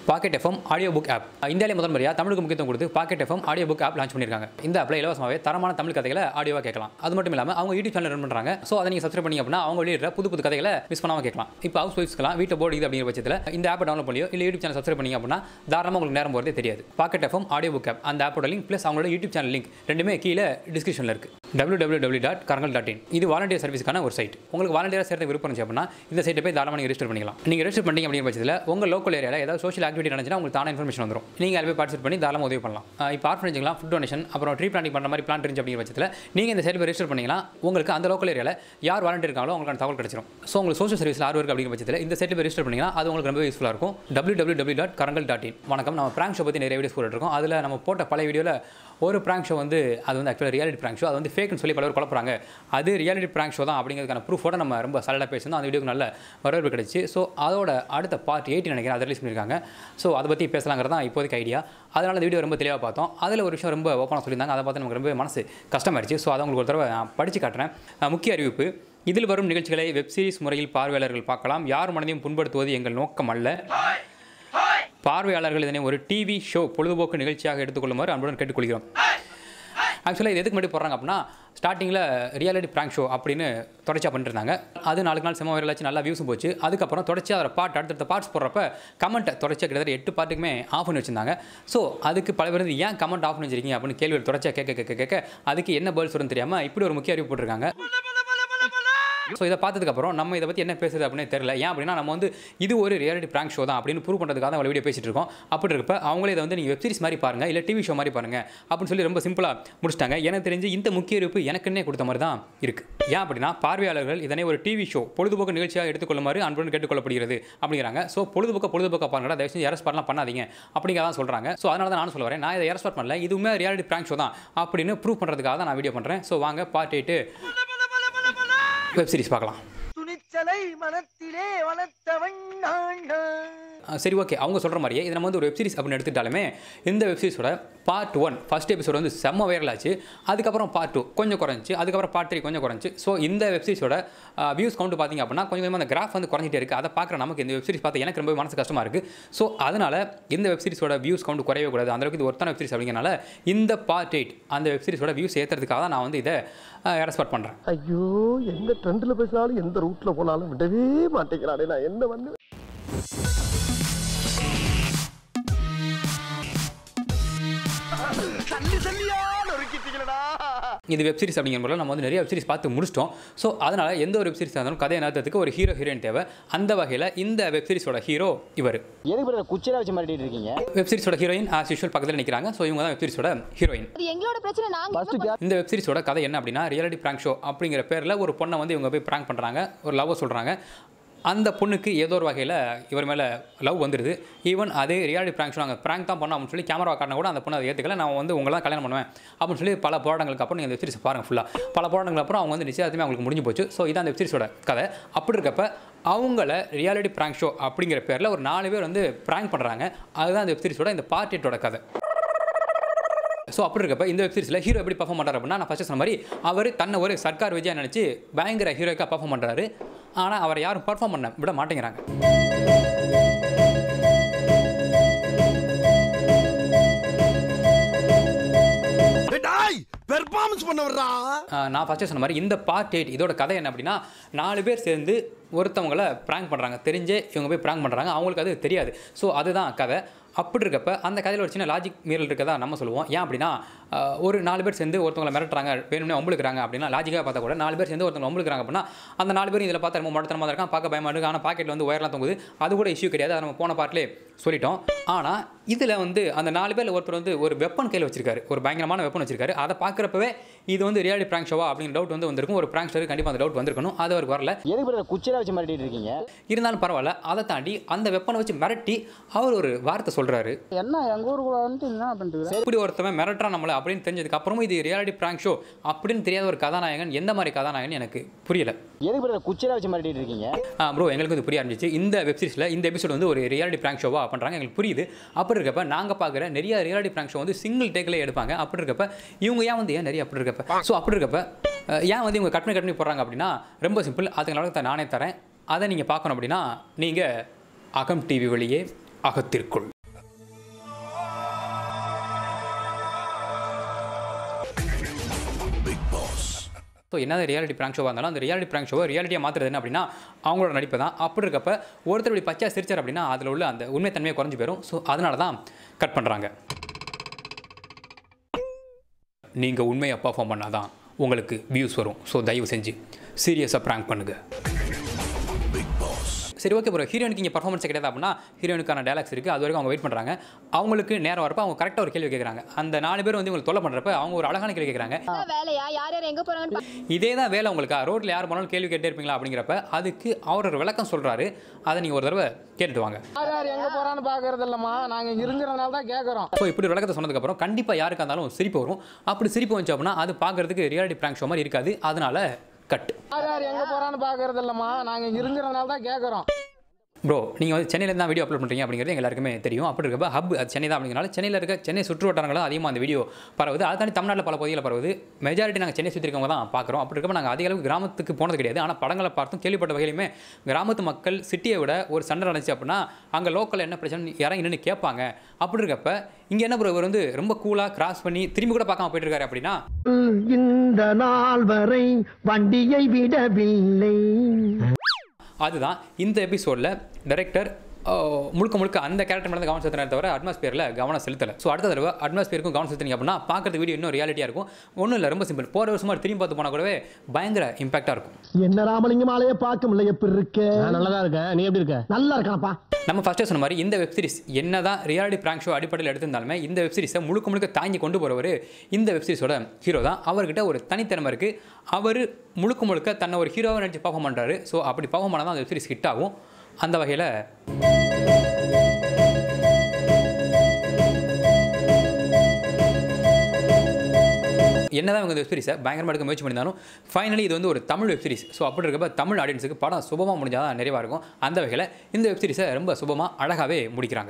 Packet FM audio book app இந்தியாவிலே முதல் முறையாக தமிழுக்கு முக்கியத்துவம் கொடுத்து pocket FM audio book app launch பண்ணியிருக்காங்க இந்த ஆப்பில் இலவசமாகவே தரமான தமிழ் கதைகளை ஆடியோவாக கேட்கலாம் அது மட்டும் இல்லாமல் அவங்க யூடியூப் சேனல் ரன் பண்ணுறாங்க ஸோ அதை நீங்கள் சப்ஸ்கிரைப் பண்ணி அப்படின்னா அவங்க வெளியிடுற புது புது கதைகளை மிஸ் பண்ணாமல் கேட்கலாம் இப்போ ஹவுஸ் ஒய்ஃப்ஸ்க்கெல்லாம் வீட்டை போர்டு இது அப்படிங்கிற பட்சத்தில் இந்த ஆப்பை டவுன்லோட் பண்ணியோ இல்லை யூடியூப் சேனல் சப்ஸ்கிரைப் பண்ணி அப்படின்னா தாராளமாக உங்களுக்கு நேரம் போகிறதே தெரியாது pocket FM audio book app அந்த ஆப்போட லிங்க் ப்ளஸ் அவங்களோட யூடியூப் சேனல் லிங்க் ரெண்டுமே கீழே டிஸ்கிரிப்ஷனில் இருக்குது W W W dot Karangal dot in இது வாலண்டியர் சர்வீஸ்க்கான ஒரு சைட் உங்களுக்கு வாலண்டியராக சேர்த்து விருப்பம் இருந்துச்சு அப்படின்னா இந்த சைட்டை போய் தாராளமாக நீங்கள் ரெஜிஸ்டர் பண்ணிக்கலாம் நீங்கள் ரெஜிஸ்டர் பண்ணிங்க அப்படிங்கிற பட்சத்தில் உங்கள் லோக்கல் ஏரியாவில் ஏதாவது சோஷியல் ஆக்டிவிட்டி நடந்துச்சுன்னா உங்களுக்கு தானே இன்ஃபர்மேஷன் வந்துடும் நீங்கள் அதில் போய் பார்ட்டிசிபேட் பண்ணி தாராளமாக உதவி பண்ணலாம் அஹ் இப்போ ஆர்ஃபனேஜ்லாம் ஃபுட் டொனேஷன் அப்புறம் ட்ரீ பிளானிங் பண்ணுற மாதிரி பிளான் இருந்துச்சு அப்படிங்கிற பட்சத்தில் நீங்கள் இந்த சைட் போய் ரெஜிஸ்டர் பண்ணிங்கன்னா உங்களுக்கு அந்த லோக்கல் ஏரியாவில் யார் வாலண்டியர் இருக்காங்களோ அவங்களுக்கான தகவல் கிடைச்சிரும் ஸோ உங்களுக்கு சோஷியல் சர்வீஸ் ஆர்வம் இருக்குது அப்படிங்கிற பட்சத்தில் இந்த சைட்டில் போய் ரெஜிஸ்டர் பண்ணிங்கன்னா அது உங்களுக்கு ரொம்ப யூஸ்ஃபுல்லாக இருக்கும் W W W dot Karangal dot in வணக்கம் நம்ம பிராங்க் ஷோ பற்றி நிறைய வீடியோஸ் போட்டுருக்கோம் அதில் நம்ம போட்ட பழைய வீடியோவில் ஒரு பிராங்க் ஷோ வந்து அது வந்து ஆக்சுவலாக ரியாலிட்டி பிராங்க் ஷோ அது வந்து ஃபேக்னு சொல்லி பலர் குழப்பறாங்க அது ரியாலிட்டி பிராங்க் ஷோ தான் அப்படிங்கிறதுக்கான ப்ரூஃபோட நம்ம ரொம்ப சலடாக பேசியிருந்தோம் அந்த வீடியோக்கு நல்ல வரவேற்பு கிடைச்சு ஸோ அதோட அடுத்த பார்ட் எயிட்டி நினைக்கிறேன் அதை ரிலீஸ் பண்ணியிருக்காங்க ஸோ அதை பற்றி பேசலாங்கிறது தான் இப்போதைக்கு ஐடியா அதனால் இந்த வீடியோ ரொம்ப தெளிவாக பார்த்தோம் அதில் ஒரு விஷயம் ரொம்ப ஓப்பனாக சொல்லியிருந்தாங்க அதை பார்த்து நமக்கு ரொம்ப மனசு கஷ்டமாயிருச்சு ஸோ அதை உங்களுக்கு ஒரு தடவை நான் படித்து காட்டுறேன் அஹ் முக்கிய அறிவிப்பு இதில் வரும் நிகழ்ச்சிகளை வெப் சீரிஸ் முறையில் பார்வையாளர்கள் பார்க்கலாம் யார் மனதையும் புண்படுத்துவது எங்கள் நோக்கம் அல்ல பார்வையாளர்கள் இதனை ஒரு டிவி ஷோ பொழுதுபோக்கு நிகழ்ச்சியாக எடுத்துக்கொள்ளுமாறு அன்புடன் கேட்டுக்கொள்கிறோம் ஆக்சுவலாக இது எதுக்கு முன்னாடி போடுறாங்க அப்படின்னா ஸ்டார்டிங்கில் ரியாலிட்டி ப்ராங்க் ஷோ அப்படின்னு தொடர்ச்சியாக பண்ணிட்டு இருந்தாங்க அது நாளுக்கு நாள் செம்ம வைரலாச்சு நல்லா வியூஸும் போச்சு அதுக்கப்புறம் தொடர்ச்சியாக அதோட பாட் அடுத்தடுத்த பார்ட்ஸ் போடுறப்ப கமெண்ட் தொடர்ச்சியாக கிட்டத்தட்ட எட்டு பார்ட்டுக்குமே ஆஃப் பண்ணி வச்சிருந்தாங்க ஸோ அதுக்கு பல பேர் வந்து ஏன் கமெண்ட் ஆஃப் பண்ணி வச்சிருக்கீங்க அப்படின்னு கேள்விகள் தொடர்ச்சியாக கேட்க கேட்க கேட்க அதுக்கு என்ன பதில் சொல்லுன்னு தெரியாமல் இப்படி ஒரு முக்கிய அறிவு போட்டிருக்காங்க ஸோ இதை பார்த்ததுக்கப்புறம் நம்ம இதை பற்றி என்ன பேசுறது அப்படின்னு தெரியல ஏன் அப்படின்னா நம்ம வந்து இது ஒரு ரியாலிட்டி ப்ராங்க் ஷோ தான் அப்படின்னு ப்ரூவ் பண்ணுறதுக்காக தான் வீடியோ பேசிட்டு இருக்கோம் அப்படி இருக்கப்ப அவங்களே இதை வந்து நீங்கள் வெப் சீரிஸ் மாதிரி பாருங்க இல்லை டிவி ஷோ மாதிரி பாருங்க அப்படின்னு சொல்லி ரொம்ப சிம்பிளாக முடிச்சிட்டாங்க எனக்கு தெரிஞ்சு இந்த முக்கிய இருப்பு எனக்குன்னே கொடுத்த மாதிரி தான் இருக்குது ஏன் அப்படின்னா பார்வையாளர்கள் இதனை ஒரு டிவி ஷோ பொழுதுபோக்கு நிகழ்ச்சியாக எடுத்துக்கொள்ளுமாறு அன்புடன் கேட்டுக்கொள்ளப்படுகிறது அப்படிங்கிறாங்க ஸோ பொழுதுபோக்க பொழுதுபோக்க பாருங்கடா தயவு செஞ்சு எரஸ்பாட்லாம் பண்ணாதீங்க அப்படிங்க தான் சொல்கிறாங்க ஸோ அதனால தான் நான் சொல்ல வரேன் நான் இதை எரஸ்பாட் பண்ணல இதுவுமே ரியாலிட்டி ப்ராங்க் ஷோ தான் அப்படின்னு ப்ரூவ் பண்ணுறதுக்காக தான் நான் வீடியோ பண்ணுறேன் ஸோ வாங்க பார்ட் எயிட்டு வெப் சீரிஸ் பார்க்கலாம் துணிச்சலை மனத்திலே வளர்த்தவன் நான் நான். அஹ் சரி ஓகே அவங்க சொல்கிற மாதிரியே இதை நம்ம வந்து ஒரு வெப் சீரிஸ் அப்படின்னு எடுத்துக்கிட்டாலுமே இந்த வெப் சீரிஸோட பார்ட் ஒன் ஃபர்ஸ்ட் எபிசோட் வந்து செம்ம வைரல் ஆச்சு அதுக்கப்புறம் பார்ட் டூ கொஞ்சம் குறைஞ்சி அதுக்கப்புறம் பார்ட் த்ரீ கொஞ்சம் குறைஞ்சி ஸோ இந்த வெப் சீரிஸோட வியூஸ் கவுண்ட் பார்த்தீங்க அப்படின்னா கொஞ்சம் கொஞ்சமாக அந்த கிராஃப் வந்து குறைஞ்சிட்டே இருக்குது அதை பார்க்குற நமக்கு இந்த வெப் சீரிஸ் பார்த்து எனக்கு ரொம்ப மனசு கஷ்டமாக இருக்குது ஸோ அதனால் இந்த வெப் சீரிஸோட வியூஸ் கவுண்ட் குறையவே கூடாது அந்த அளவுக்கு இது ஒருத்தான வெப் சீரிஸ் அப்படிங்கிறனால இந்த பார்ட் எயிட் அந்த வெப் சீரிஸோட வியூஸ் ஏற்றுறதுக்காக தான் நான் வந்து இதை ரெஸ்பாட் பண்ணுறேன் ஐயோ எந்த ட்ரெண்ட்ல பேசினாலும் எந்த ரூட்ல போனாலும் விடவே மாட்டேங்கிறானே நான் என்ன வந்து தள்ளி தள்ளியா நொறுக்கிட்டீங்களடா இது வெப் சீரிஸ் அப்படிங்கிற முறையில் நம்ம வந்து நிறைய வெப் சீரிஸ் பார்த்து முடிச்சிட்டோம் ஸோ அதனால் எந்த ஒரு வெப் சீரிஸ் இருந்தாலும் கதையை நடத்துறதுக்கு ஒரு ஹீரோ ஹீரோயின் தேவை அந்த வகையில் இந்த வெப் சீரிஸோட ஹீரோ இவர் எதுக்கு பிரதர் குச்சிரா வச்சு மாட்டிட்டு இருக்கீங்க வெப் சீரிஸோட ஹீரோயின் ஆஸ் யூஷுவல் பக்கத்தில் நிற்கிறாங்க ஸோ இவங்க தான் வெப் சீரிஸோட ஹீரோயின் அது எங்களோட பிரச்சனை நாங்க ஃபர்ஸ்ட் என்ன இந்த வெப் சீரிஸோட கதை என்ன அப்படின்னா ரியாலிட்டி ப்ராங்க் ஷோ அப்படிங்கிற பேரில் ஒரு பொண்ணை வந்து இவங்க போய் ப்ராங்க் பண்ணுறாங்க ஒரு லவ் சொல்கிறாங்க அந்த பொண்ணுக்கு ஏதோ ஒரு வகையில் இவர் மேலே லவ் வந்துடுது ஈவன் அதே ரியாலிட்டி ப்ராங்க் ஷோ நாங்கள் ப்ராங்க் தான் பண்ணோம் அப்படின்னு சொல்லி கேமரா காட்டினா கூட அந்த பொண்ணு அதை ஏற்றுக்கல நான் வந்து உங்களை தான் கல்யாணம் பண்ணுவேன் அப்படின்னு சொல்லி பல போராட்டங்களுக்கு அப்புறம் நீங்கள் இந்த வெப் சீரிஸ் பாருங்கள் ஃபுல்லாக பல போராட்டங்களுக்கு அப்புறம் அவங்க வந்து நிச்சயத்துமே அவங்களுக்கு முடிஞ்சு போச்சு ஸோ இதான் அந்த வெப் சீரிஸோட கதை அப்படி இருக்கப்ப அவங்கள ரியாலிட்டி ப்ராங்க் ஷோ அப்படிங்கிற பேரில் ஒரு நாலு பேர் வந்து ப்ராங்க் பண்ணுறாங்க அதுதான் இந்த வெப் சீரிஸோட இந்த பார்ட் எயிட்டோட கதை ஸோ அப்படி இருக்கப்ப இந்த வெப் சீரிஸில் ஹீரோ எப்படி பர்ஃபார்ம் பண்ணுறாரு அப்படின்னா நான் ஃபஸ்ட்டு சொன்ன மாதிரி அவர் தன்னை ஒரு சர்க்கார் விஜயா நினச்சி பயங்கர ஹீரோக்காக பர்ஃபார்ம் பண்ணுறாரு ஆனால் அவரை யாரும் பர்ஃபார்ம் பண்ண விட மாட்டேங்கிறாங்க டாய் பெர்ஃபார்மன்ஸ் பண்ண வர்றா ஆஹ் நான் ஃபஸ்ட்டு சொன்ன மாதிரி இந்த பார்ட் எயிட் இதோட கதை என்ன அப்படின்னா நாலு பேர் சேர்ந்து ஒருத்தவங்கள ப்ராங்க் பண்ணுறாங்க தெரிஞ்சே இவங்க போய் ப்ராங்க் பண்ணுறாங்க அவங்களுக்கு அது தெரியாது ஸோ அதுதான் கதை அப்படி இருக்கப்ப அந்த கதையில் ஒரு சின்ன லாஜிக் மீறல் இருக்கதா நம்ம சொல்லுவோம் ஏன் அப்படின்னா ஆஹ் ஒரு நாலு பேர் சேர்ந்து ஒருத்தவங்களை மிரட்டுறாங்க வேணும்னே ஒம்பளுக்குறாங்க அப்படின்னா லாஜிக்காக பார்த்தா கூட நாலு பேர் சேர்ந்து ஒருத்தவங்க ஒம்பளுக்குறாங்க அப்படின்னா அந்த நாலு பேர் இதில் பார்த்தா ரொம்ப மடத்தனமாக இருக்கான் பார்க்க பயமாக இருக்குது ஆனால் பாக்கெட்டில் வந்து ஒயர்லாம் தொங்குது அது கூட இஷ்யூ கிடையாது அதை நம்ம போன பார்ட்லேயே சொல்லிட்டோம் ஆனால் இதில் வந்து அந்த நாலு பேரில் ஒருத்தர் வந்து ஒரு வெப்பன் கையில் வச்சிருக்காரு ஒரு பயங்கரமான வெப்பன் வச்சிருக்காரு அதை பார்க்குறப்பவே இது வந்து ரியாலிட்டி ப்ராங்க் ஷோவா அப்படிங்கிற டவுட் வந்து வந்திருக்கும் ஒரு ப்ராங்க் ஸ்டருக்கு கண்டிப்பாக அந்த டவுட் வந்திருக்கணும் அது அவருக்கு வரல எதுக்கு பிரதர் குச்சிரா வச்சு மாட்டிட்டு இருக்கீங்க இருந்தாலும் பரவாயில்ல அதை தாண்டி அந்த வெப்பனை வச்சு மிரட்டி அவர் ஒரு வார்த்தை சொல்கிறாரு என்ன எங்க ஊருக்குள்ள வந்துட்டு என்ன பண்ணிட்டு இப்படி ஒருத்தவன் மிரட்டுறான் நம்மளை அப்படின்னு தெரிஞ்சதுக்கு அப்புறமும் இது ரியாலிட்டி ப்ராங்க் ஷோ அப்படின்னு தெரியாத ஒரு கதாநாயகன் எந்த மாதிரி கதாநாயகன் எனக்கு புரியல எதுக்கு பிரதர் குச்சிரா வச்சு மாட்டிட்டு இருக்கீங்க ப்ரோ எங்களுக்கு இது புரிய ஆரம்பிச்சு இந்த வெப் சீரிஸில் இந்த எபிசோட் வந்து ஒரு ரியாலிட்டி ப்ராங்க் ஷோவா பண்ணுறாங்க எங்களுக்கு புரியுது அப்படி இருக்கப்ப நாங்கள் பார்க்குற நிறைய ரியாலிட்டி ப்ராங்க் ஷோ வந்து சிங்கிள் டேக்கில் எடுப்பாங்க அப்படி இருக்கப்ப இவங்க ஏன் வந்து ஏன் நிறைய அப்படி இருக்கப்ப ஸோ அப்படி இருக்கப்ப அஹ், ஏன் வந்து இவங்க கட் பண்ணி கட் பண்ணி போடுறாங்க அப்படின்னா ரொம்ப சிம்பிள் அதுக்கு நடத்த நானே தரேன் அதை நீங்கள் பார்க்கணும் அப்படின்னா நீங்கள் அகம் டிவி வழியே அகத்திற்குள் ஸோ என்ன ரியாலிட்டி ப்ராங்க் ஷோவாக இருந்தாலும் அந்த ரியாலிட்டி ப்ராங்க் ஷோவை ரியாலிட்டியாக மாற்றுறது என்ன அப்படின்னா அவங்களோட நடிப்பு தான் அப்படி இருக்கப்ப ஒருத்தர் இப்படி பச்சா சிரிச்சார் அப்படின்னா அதில் உள்ள அந்த உண்மைத்தன்மையை குறைஞ்சு போயிடும் ஸோ அதனால தான் கட் பண்ணுறாங்க நீங்கள் உண்மையை பர்ஃபார்ம் பண்ணால் தான் உங்களுக்கு வியூஸ் வரும் ஸோ தயவு செஞ்சு சீரியஸாக ப்ராங்க் பண்ணுங்கள் சரி ஓகே ப்ரோ ஹீரோனுக்கு இங்கே பர்ஃபார்மன்ஸ் கிடையாது அப்படின்னா ஹீரோனுக்கான டேலாக்ஸ் இருக்குது அது வரைக்கும் அவங்க வெயிட் பண்ணுறாங்க அவங்களுக்கு நேரம் வரப்போ அவங்க கரெக்டாக ஒரு கேள்வி கேட்குறாங்க அந்த நாலு பேர் வந்து உங்களுக்கு தொல்லை பண்ணுறப்ப அவங்க ஒரு அழகான கேள்வி கேட்குறாங்க இதான் வேலையா யார் யார் எங்க போறாங்கன்னு பா- இதே தான் வேலை உங்களுக்கு ரோட்டில் யார் போனாலும் கேள்வி கேட்டே இருப்பீங்களா அப்படிங்கிறப்ப அதுக்கு அவர் ஒரு விளக்கம் சொல்கிறாரு அதை நீங்கள் ஒரு தடவை கேட்டுட்டு வாங்க யார் யார் எங்க போறான்னு பாக்குறது இல்லம்மா நாங்க இங்க இருக்கிறதுனால தான் கேக்குறோம் ஸோ இப்படி விளக்கத்தை சொன்னதுக்கப்புறம் கண்டிப்பாக யாருக்கா இருந்தாலும் சிரிப்பு வரும் அப்படி சிரிப்பு வந்துச்சு அப்படின்னா அது பார்க்கறதுக்கு ரியாலிட்டி ப்ராங்க் ஷோ மாதிரி இருக்காது அதனால கட் யார் யார் எங்க போறான்னு பாக்குறது இல்லம்மா நாங்க இங்க இருக்கிறதுனால தான் கேக்குறோம் ப்ரோ நீங்கள் வந்து சென்னையில் தான் வீடியோ அப்லோட் பண்ணுறீங்க அப்படிங்கிறது எங்க எல்லாருக்குமே தெரியும் அப்படி இருக்கப்ப ஹப் அது சென்னை தான் அப்படிங்கிறனால சென்னையில் இருக்க சென்னை சுற்று வட்டாரங்களும் அதிகமாக அந்த வீடியோ பரவுது அது தாண்டி தமிழ்நாட்டில் பல பகுதியில் பரவுது மெஜாரிட்டி நாங்கள் சென்னை சுற்றி இருக்கவங்க தான் பார்க்குறோம் அப்படி இருக்கப்ப நாங்கள் அதிக அளவுக்கு கிராமத்துக்கு போனது கிடையாது ஆனால் படங்களை பார்த்தும் கேள்விப்பட்ட வகையிலுமே கிராமத்து மக்கள் சிட்டியை விட ஒரு சண்டை நடந்துச்சு அப்படின்னா அங்கே லோக்கல் என்ன பிரச்சனை இறங்கி நின்று கேட்பாங்க அப்படி இருக்கப்ப இங்கே என்ன ப்ரோ இவர் வந்து ரொம்ப கூலாக கிராஸ் பண்ணி திரும்பி கூட பார்க்காம போயிட்டு இருக்காரு அப்படின்னா இந்த நாள் வரை வண்டியை விடவில்லை அதுதான் இந்த எபிசோடில் டைரக்டர் முழுக்க முழுக்க அந்த கேரக்டர் மேலே தான் கவனம் செலுத்தினே தவிர அட்மாஸ்பியரில் கவனம் செலுத்தலை ஸோ அடுத்த தடவை அட்மாஸ்பியருக்கும் கவனம் செலுத்தினீங்க அப்படின்னா பார்க்குறது வீடியோ இன்னும் ரியாலிட்டியாக இருக்கும் ஒன்றும் இல்லை ரொம்ப சிம்பிள் போகிற வருஷமா திரும்பி பார்த்து போனால் கூடவே பயங்கர இம்பாக்டாக இருக்கும் என்ன ராமலிங்கம் ஆலையே பார்க்க முடியல எப்படி இருக்க நல்லதா இருக்கேன் நீ எப்படி இருக்க நல்லா இருக்கானப்பா நம்ம ஃபஸ்ட்டே சொன்ன மாதிரி இந்த வெப் சீரிஸ் என்ன தான் ரியாலிட்டி ப்ராங்க் ஷோ அடிப்படையில் எடுத்திருந்தாலுமே இந்த வெப் சீரிஸை முழுக்க முழுக்க தாங்கி கொண்டு போகிறவர் இந்த வெப் சீரிஸோட ஹீரோ தான் அவர்கிட்ட ஒரு தனித்திறமை இருக்குது அவர் முழுக்க முழுக்க தன்னை ஒரு ஹீரோவை நடிச்சு பர்ஃபார்ம் பண்ணுறாரு ஸோ அப்படி பர்ஃபார்ம் பண்ணால் தான் அந்த வெப் சீரிஸ் ஹிட் ஆகும் அந்த வகையில் என்னதான் இவங்க இந்த வெப் சீரிஸை பயங்கரமாக எடுக்க முயற்சி பண்ணியிருந்தாலும் ஃபைனலி இது வந்து ஒரு தமிழ் வெப் சீரிஸ் ஸோ அப்படி இருக்கப்ப தமிழ் ஆடியன்ஸுக்கு படம் சுபமாக முடிஞ்சால் தான் நிறைவாக இருக்கும் அந்த வகையில் இந்த வெப் சீரிஸை ரொம்ப சுபமாக அழகாகவே முடிக்கிறாங்க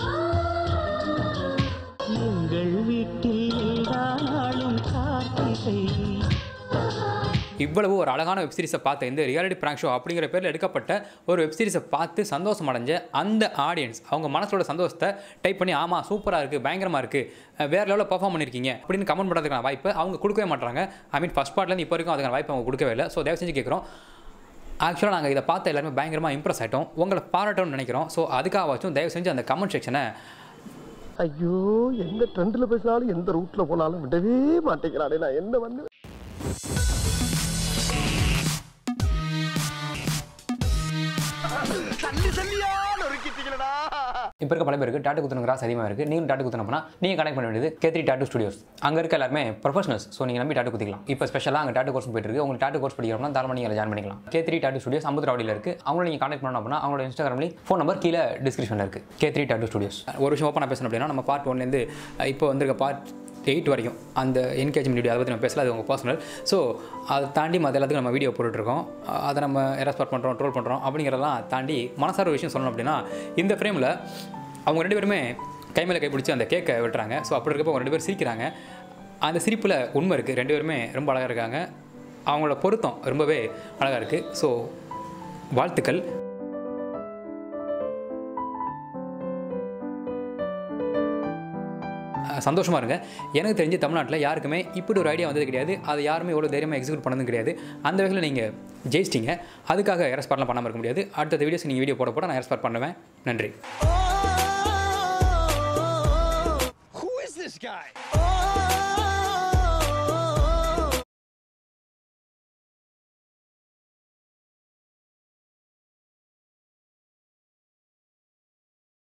இவ்வளவு ஒரு அழகான வெப் சீரிஸை பார்த்த இந்த ரியாலிட்டி ப்ராங்க் ஷோ அப்படிங்கிற பேரில் எடுக்கப்பட்ட ஒரு வெப் சீரிஸை பார்த்து சந்தோஷம் அடைஞ்ச அந்த ஆடியன்ஸ் அவங்க மனசோட சந்தோஷத்தை டைப் பண்ணி ஆமாம் சூப்பராக இருக்குது பயங்கரமாக இருக்குது வேறு லெவலில் பர்ஃபார்ம் பண்ணியிருக்கீங்க அப்படின்னு கமெண்ட் பண்ணுறதுக்கான வாய்ப்பு அவங்க கொடுக்கவே மாட்டாங்க ஐ மீன் ஃபஸ்ட் பார்ட்லேருந்து இப்போ வரைக்கும் அதுக்கான வாய்ப்பு அவங்க கொடுக்கவே இல்லை ஸோ தயவு செஞ்சு கேட்குறோம் ஆக்சுவலாக நாங்கள் இதை பார்த்த எல்லாருமே பயங்கரமாக இம்ப்ரெஸ் ஆகிட்டோம் உங்களை பாராட்டணும்னு நினைக்கிறோம் ஸோ அதுக்காகவாச்சும் தயவு செஞ்சு அந்த கமெண்ட் செக்ஷனை ஐயோ எந்த ட்ரெண்ட்ல பேசினாலும் எந்த ரூட்ல போனாலும் விடவே மாட்டேங்கிறானே நான் என்ன வந்து தள்ளி தள்ளியா நொறுக்கிட்டீங்களடா இப்போ இருக்க பல பேருக்கு டாட்டு குத்துன கிராஸ் அதிகமாக இருக்குது நீங்களும் டாட்டு குத்தணும்னா நீங்கள் கனெக்ட் பண்ண வேண்டியது கேத்ரி டாட்டு ஸ்டுடியோஸ் அங்கே இருக்க எல்லாருமே ப்ரொஃபஷனல்ஸ் ஸோ நீங்கள் நம்பி டாட்டு குத்திக்கலாம் இப்போ ஸ்பெஷலாக அங்கே டாட்டு கோர்ஸ் போயிட்டு இருக்கு உங்களுக்கு டாட்டு கோர்ஸ் படிக்கிறோம்னா தாராளமாக நீங்கள் ஜாயின் பண்ணிக்கலாம் கேத்ரி டாட்டு ஸ்டுடியோஸ் அம்புத்ராவடியில் இருக்குது அவங்கள நீங்கள் கான்டாக்ட் பண்ணணும் அப்படின்னா அவங்களோட இன்ஸ்டாகிராம்லேயும் ஃபோன் நம்பர் கீழே டிஸ்கிரிப்ஷனில் இருக்குது கேத்ரி டாட்டு ஸ்டுடியோஸ் ஒரு விஷயம் ஓப்பனாக பேசணும் அப்படின்னா நம்ம பார்ட் ஒன்லேருந்து இப்போ வந்திருக்க பார்ட் எயிட் வரைக்கும் அந்த என்கேஜ்மெண்ட் வீடியோ அதை பற்றி நம்ம பேசல அது உங்கள் பர்சனல் ஸோ அதை தாண்டி மற்ற எல்லாத்துக்கும் நம்ம வீடியோ போட்டுட்ருக்கோம் அதை நம்ம எரஸ்பாட் பண்ணுறோம் ட்ரோல் பண்ணுறோம் அப்படிங்கிறதெல்லாம் தாண்டி மனசார ஒரு விஷயம் சொல்லணும் அப்படின்னா இந்த ஃப்ரேமில் அவங்க ரெண்டு பேருமே கை மேலே கை பிடிச்சி அந்த கேக்கை வெட்டுறாங்க ஸோ அப்படி இருக்கப்போ அவங்க ரெண்டு பேரும் சிரிக்கிறாங்க அந்த சிரிப்பில் உண்மை இருக்குது ரெண்டு பேருமே ரொம்ப அழகாக இருக்காங்க அவங்களோட பொருத்தம் ரொம்பவே அழகாக இருக்குது ஸோ வாழ்த்துக்கள் சந்தோஷமாக இருங்க எனக்கு தெரிஞ்சு தமிழ்நாட்டில் யாருக்குமே இப்படி ஒரு ஐடியா வந்தது கிடையாது அதை யாருமே இவ்வளோ தைரியமாக எக்ஸிக்யூட் பண்ணதும் கிடையாது அந்த வகையில் நீங்கள் ஜெயிச்சிட்டிங்க அதுக்காக எரஸ்பாட்லாம் பண்ணாமல் இருக்க முடியாது அடுத்த வீடியோஸ் நீங்கள் வீடியோ போட போட நான் எரஸ்பாட் பண்ணுவேன் நன்றி Who is this guy?